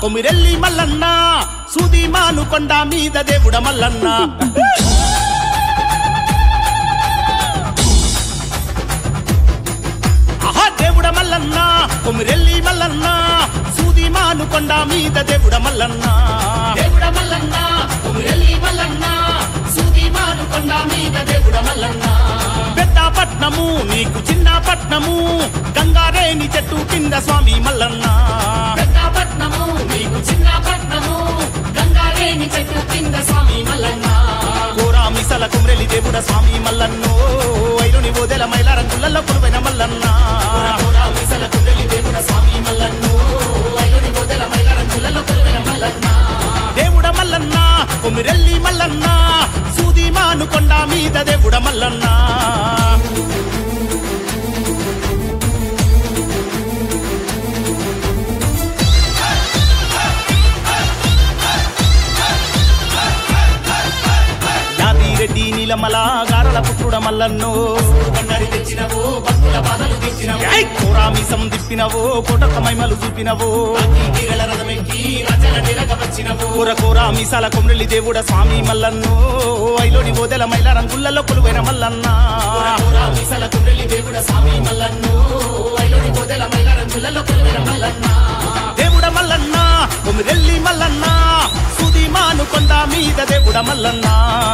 కొమిరెల్లి మల్లన్న సూది మానుకొండ మీద దేవుడ మల్లన్న ఆహా దేవుడ మల్లన్న కొమిరెల్లి మల్లన్న సూది మానుకొండ మీద దేవుడ మల్లన్న దేవుడ మల్లన్న కొమిరెల్లి మల్లన్న సూది మానుకొండ మీద దేవుడ మల్లన్న పెద్ద పట్నము నీకు చిన్న పట్నము గంగారేని చెట్టు కింద స్వామి మల్లన్న పెద్ద పట్నము నీకు చిన్న పట్నము గంగారేని చెట్టు కింద స్వామి మల్లన్న కోరా మిసల కుమ్రెలి దేవుడ స్వామి మల్లన్నో ఐలుని ఓదెల మైల రంగులలో కొలువైన మల్లన్న కోరా మిసల కుండలి దేవుడ స్వామి మల్లన్ను ఐలుని మొదల మైలరంగులలో కొలువైన మల్లన్న దేవుడ మల్లన్న కొమిరెల్లి మల్లన్న సూది మానుకొండ మీద దేవుడ మల్లన్న యాదిరెడ్డి నీలమల గారల పుత్రుడ మల్లన్నో బండరి తెచ్చినవో భక్తుల బాధలు తీర్చినవో ఏయ్! కోరామిసం దిప్పినవో కోటక మైమలు చూపినవో అగ్ని తీగల రథమెక్కి రచన నిలక వచ్చినవో కూర కూర మీసాల కొమ్రెల్లి దేవుడ స్వామి మల్లన్నో ఐలోని ఓదెల మైల రంగులలో కొలువైన మల్లన్న కోరా మిసల కుండలి దేవుడ స్వామి మల్లన్ను ఐలుని మొదల మైలరంగులలో కొలువైన మల్లన్న దేవుడ మల్లన్న కొమిరెల్లి మల్లన్న సుది మానుకొండ మీద దేవుడ మల్లన్న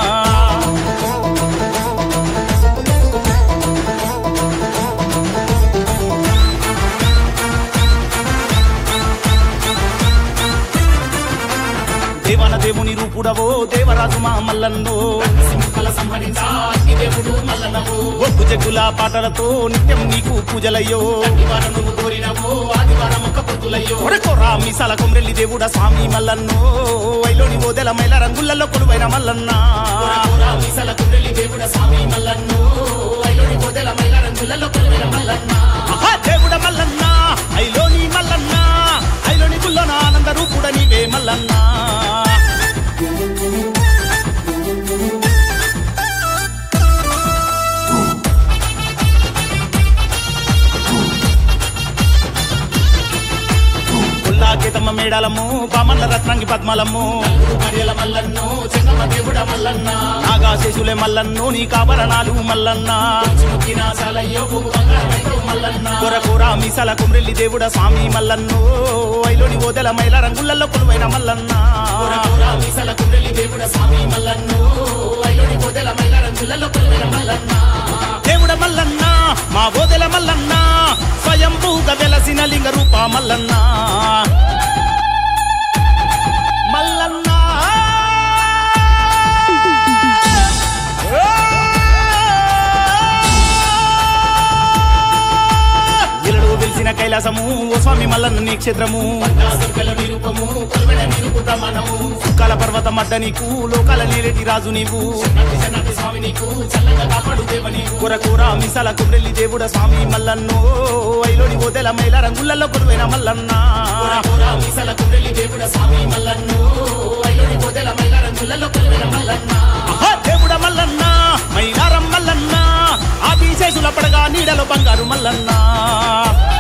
దేవన దేవుని రూపుడవో దేవరాజు మా మల్లన్నో సింహల సంహరించా అగ్ని దేవుడు మల్లన్నవు ఒగ్గు జగ్గుల పాటలతో నిత్యం నీకు పూజలయ్యో ఆదివారం నువ్వు కోరినవో ఆదివారం ఒక పొద్దులయ్యో కొరకొరా మీసాల కొమ్రెల్లి దేవుడ స్వామి మల్లన్నో ఐలోని ఓదెల మైల రంగులలో కొలువైన మల్లన్న కోరా మిసల కుండలి దేవుడ స్వామి మల్లన్ను ఐలుని మొదల మైలరంగులలో కొలువైన మల్లన్న ఆహా దేవుడ మల్లన్న ఐలోని మల్లన్న ఐలోని గుల్లోన ఆనంద రూపుడ నీవే మల్లన్న ఉల్లాకేతమ్మ మేడలము పామల్ల రత్నంగి పద్మలము మరియల మల్లన్ను చెంగమ్మ దేవుడ మల్లన్న నాగాశేషులే మల్లన్ను నీ కాభరణాలు మల్లన్న చిముకిన చాలయ్యో పువ్వు బంగారమైతో మల్లన్న కొరకొర మీసాల కుమ్రెల్లి దేవుడ స్వామి మల్లన్ను ఐలోని ఓదెల మైల రంగులలో కొలువైన మల్లన్న కోరా మిసల కుండలి దేవుడ స్వామి మల్లన్ను ఐలుని మొదల మైలరంగులలో కొలువైన మల్లన్న దేవుడ మల్లన్న మా ఓదెల మల్లన్న స్వయంభూగా వెలసిన లింగ రూప మల్లన్న మల్లన్న ఇలడు వెలిసిన కైలాసము ఓ స్వామి మల్లన్న నీ క్షేత్రము దుర్గల నిరూపము కొలువైన నిరూపు ప్రమాణము సుక్కాల పర్వత మడ్డ నీకు లోకాల నేరేటి రాజు నీవు నటి నటి స్వామి నీకు చల్లగా కాపాడు దేవ నీవు కూర కూర మిసాల కుమ్రెల్లి దేవుడ స్వామి మల్లన్నో ఐలోని ఓదెల మైల రంగులలో కొలువైన మల్లన్న కోరా మిసల కుండలి దేవుడ స్వామి మల్లన్ను ఐలుని మొదల మైలరంగులలో కొలువైన మల్లన్న ఆహా, దేవుడ మల్లన్న మైలారం మల్లన్న ఆదిశేషుల పడగా నీడలో బంగారు మల్లన్న